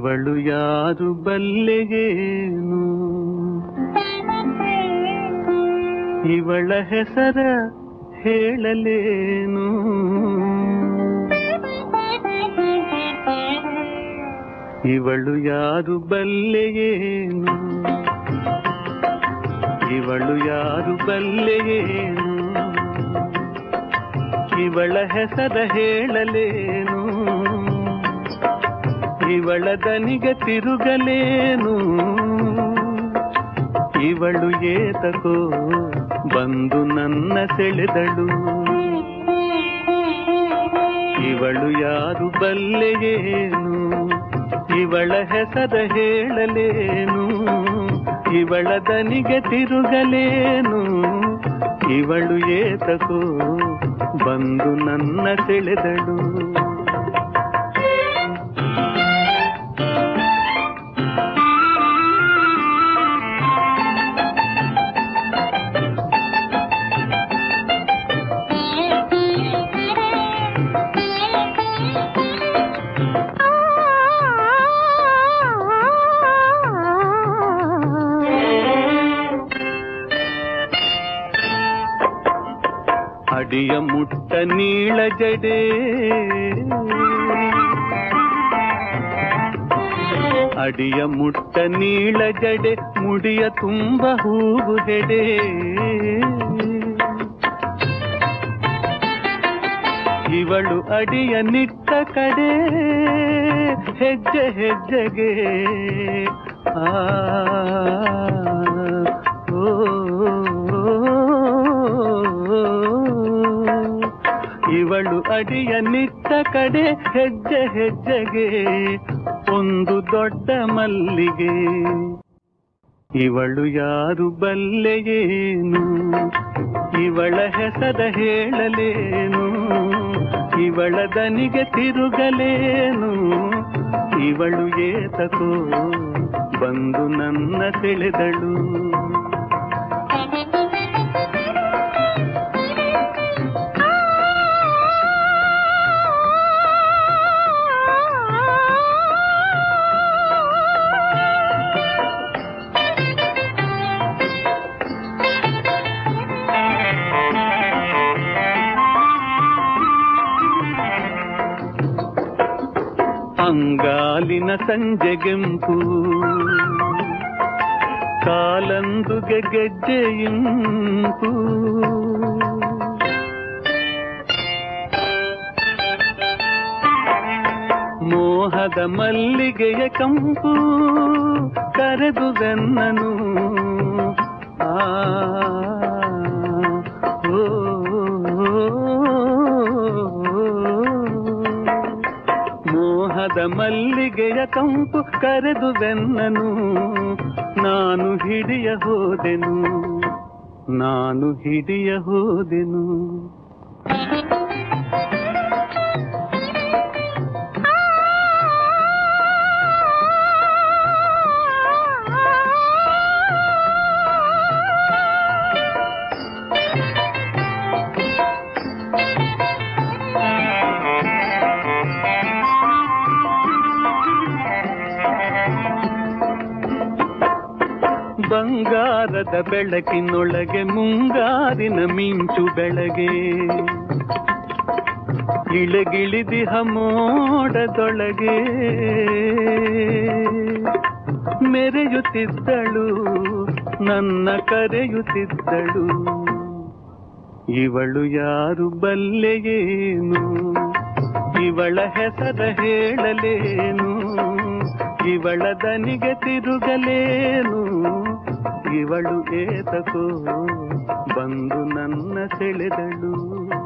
ಇವಳು ಯಾರು ಬಲ್ಲೆಗೇನು ಇವಳ ಹೆಸರ ಹೇಳಲೇನು ಇವಳು ಯಾರು ಬಲ್ಲೆಯೇನು ಇವಳು ಯಾರು ಬಲ್ಲೆಯೇನು ಇವಳ ಹೆಸರ ಹೇಳಲೇನು ಇವಳ ದನಿಗೆ ತಿರುಗಲೇನು ಇವಳು ಏತಕೋ ಬಂದು ನನ್ನ ಸೆಳೆದಳು ಇವಳು ಯಾರು ಬಲ್ಲೆಯೇನು ಇವಳ ಹೆಸರ ಹೇಳಲೇನು ಇವಳ ದನಿಗೆ ತಿರುಗಲೇನು ಇವಳು ಏತಕೋ ಬಂದು ನನ್ನ ಸೆಳೆದಳು ಅಡಿಯ ಮುಟ್ಟ ನೀಳ ಜಡೆ ಅಡಿಯ ಮುಟ್ಟ ನೀಳ ಜಡೆ ಮುಡಿಯ ತುಂಬ ಹೂವು ಹೆಡೆ ಇವಳು ಅಡಿಯ ನಿಟ್ಟ ಕಡೆ ಹೆಜ್ಜೆ ಹೆಜ್ಜೆಗೆ ಆ ಓ, ಇವಳು ಅಡಿಯ ನಿಟ್ಟ ಕಡೆ ಹೆಜ್ಜೆ ಹೆಜ್ಜೆಗೆ ಒಂದು ದೊಡ್ಡ ಮಲ್ಲಿಗೆ ಇವಳು ಯಾರು ಬಲ್ಲೆಯೇನು ಇವಳ ಹೆಸರ ಹೇಳಲೇನು ಇವಳ ದನಿಗೆ ತಿರುಗಲೇನು ಇವಳು ಏತಕೋ ಬಂದು ನನ್ನ ಸೆಳೆದಳು ಅಂಗಾಲಿನ ಸಂಜೆಗೆಂಪು ಕಾಲಂದುಗೆ ಗೆಜ್ಜೆಯಿಂಪು ಮೋಹದ ಮಲ್ಲಿಗೆಯ ಕಂಪು ಕರೆದು ಬೆನ್ನನು ಆ ಓ, ಮೋಹದ ಮಲ್ಲಿಗೆಯ ಕಂಪು ಕರೆದು ಬೆನ್ನನು ನಾನು ಹಿಡಿಯ ಹೋದೆನು ನಾನು ಹಿಡಿಯ ಹೋದೆನು ಬಂಗಾರದ ಬೆಳಕಿನೊಳಗೆ ಮುಂಗಾರಿನ ಮಿಂಚು ಬೆಳಗೆ ಇಳಗಿಳಿದಿಹ ಮೋಡದೊಳಗೆ ಮೆರೆಯುತ್ತಿದ್ದಳು ನನ್ನ ಕರೆಯುತ್ತಿದ್ದಳು ಇವಳು ಯಾರು ಬಲ್ಲೆಯೇನು ಇವಳ ಹೆಸರ ಹೇಳಲೇನು ಇವಳ ದನಿಗೆ ತಿರುಗಲೇನು ಇವಳು ಏತಕೋ ಬಂದು ನನ್ನ ಸೆಳೆದಳು